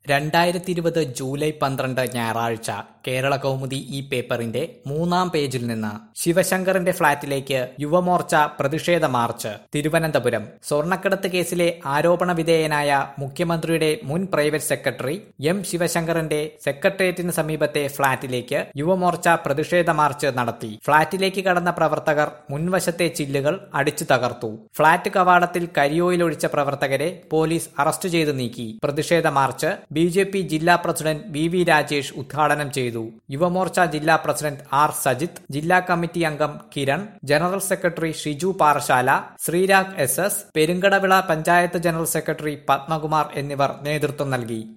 രണ്ടായിരത്തി ഇരുപത് ജൂലൈ പന്ത്രണ്ട് ഞായറാഴ്ച കേരള കൗമുദി ഈ പേപ്പറിന്റെ മൂന്നാം പേജിൽ നിന്ന് ശിവശങ്കറിന്റെ ഫ്ളാറ്റിലേക്ക് യുവമോർച്ച പ്രതിഷേധ മാർച്ച് തിരുവനന്തപുരം സ്വർണ്ണക്കടത്ത് കേസിലെ ആരോപണ വിധേയനായ മുഖ്യമന്ത്രിയുടെ മുൻ പ്രൈവറ്റ് സെക്രട്ടറി എം ശിവശങ്കറിന്റെ സെക്രട്ടേറിയറ്റിന് സമീപത്തെ ഫ്ളാറ്റിലേക്ക് യുവമോർച്ച പ്രതിഷേധ മാർച്ച് നടത്തി ഫ്ളാറ്റിലേക്ക് കടന്ന പ്രവർത്തകർ മുൻവശത്തെ ചില്ലുകൾ അടിച്ചു തകർത്തു ഫ്ളാറ്റ് കവാടത്തിൽ കരിയോയിൽ ഒഴിച്ച പ്രവർത്തകരെ പോലീസ് അറസ്റ്റ് ചെയ്തു നീക്കി പ്രതിഷേധ മാർച്ച് ബി ജെ പി ജില്ലാ പ്രസിഡന്റ് വി വി രാജേഷ് ഉദ്ഘാടനം ചെയ്തു യുവമോർച്ച ജില്ലാ പ്രസിഡന്റ് ആർ സജിത് ജില്ലാ കമ്മിറ്റി അംഗം Kiran general secretary Shiju Parassala Sreerag S S Perumkadavila panchayat general secretary Padmakumar എന്നിവർ നേതൃത്വം നൽകി